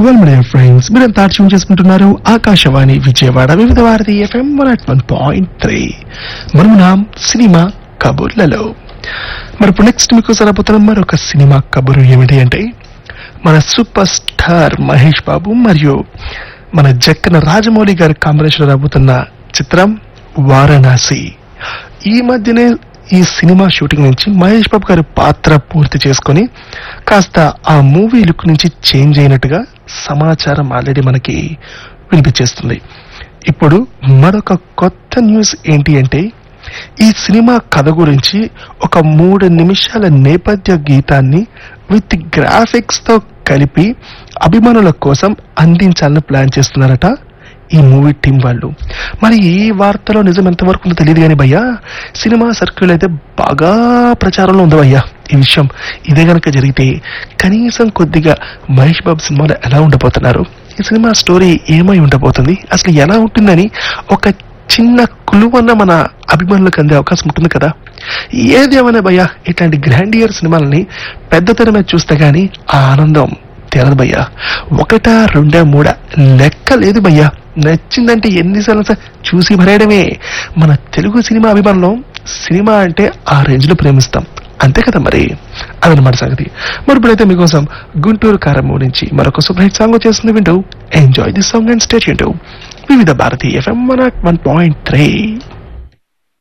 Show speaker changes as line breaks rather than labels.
well my friends మీరంతా tune చేసుకుంటున్నారు Akashvani Vijayawada Vividh Bharati FM one at one point three మనం నాం సినిమా కబుర్లలో మరి ఇప్పుడు నెక్స్ట్ మీకు సరపోతున్న మరొక సినిమా కబురు ఏమిటి అంటే మన సూపర్ స్టార్ మహేష్ బాబు మరియు మన జక్కన రాజమౌళి గారి కాంబినేషన్ రాబోతున్న చిత్రం వారణాసి ఈ మధ్యనే ఈ సినిమా షూటింగ్ నుంచి మహేష్ బాబు గారి పాత్ర పూర్తి చేసుకొని కాస్త ఆ మూవీ లుక్ నుంచి చేంజ్ అయినట్టుగా సమాచారం ఆల్రెడీ మనకి వినిపించేస్తుంది ఇప్పుడు మరొక కొత్త న్యూస్ ఏంటి అంటే ఈ సినిమా కథ గురించి ఒక మూడు నిమిషాల నేపథ్య గీతాన్ని విత్ గ్రాఫిక్స్ తో కలిపి అభిమానుల కోసం అందించాలని ప్లాన్ చేస్తున్నారట ఈ మూవీ టీం వాళ్ళు మరి ఈ వార్తలో నిజం ఎంతవరకు ఉందో తెలియదు కానీ భయ్యా సినిమా సర్కిల్ అయితే బాగా ప్రచారంలో ఉంది భయ్యా ఈ విషయం ఇదే గనక జరిగితే కనీసం కొద్దిగా మహేష్ బాబు సినిమాలో ఎలా ఉండబోతున్నారు ఈ సినిమా స్టోరీ ఏమై ఉండబోతుంది అసలు ఎలా ఉంటుందని ఒక చిన్న కులువన్న మన అభిమానులకు అందే అవకాశం ఉంటుంది కదా ఏది ఏమైనా భయ్యా ఇట్లాంటి గ్రాండియర్ సినిమాలని పెద్ద తెర మీద చూస్తే గానీ ఆ ఆనందం తెరదు భయ్యా ఒకటా రెండా మూడా లెక్క లేదు భయ్యా నచ్చిందంటే ఎన్నిసార్లు సార్ చూసి మరేయడమే మన తెలుగు సినిమా అభిమానులం సినిమా అంటే ఆ రేంజ్ లో ప్రేమిస్తాం అంతే కదా మరి అదనమాట సంగతి మరి ఇప్పుడైతే మీకోసం గుంటూరు కారమ్మ నుంచి మరొక సూపర్ హిట్ సాంగ్ వచ్చేస్తుంది వింటూ enjoy this song and state Vividh Bharati FM one one point three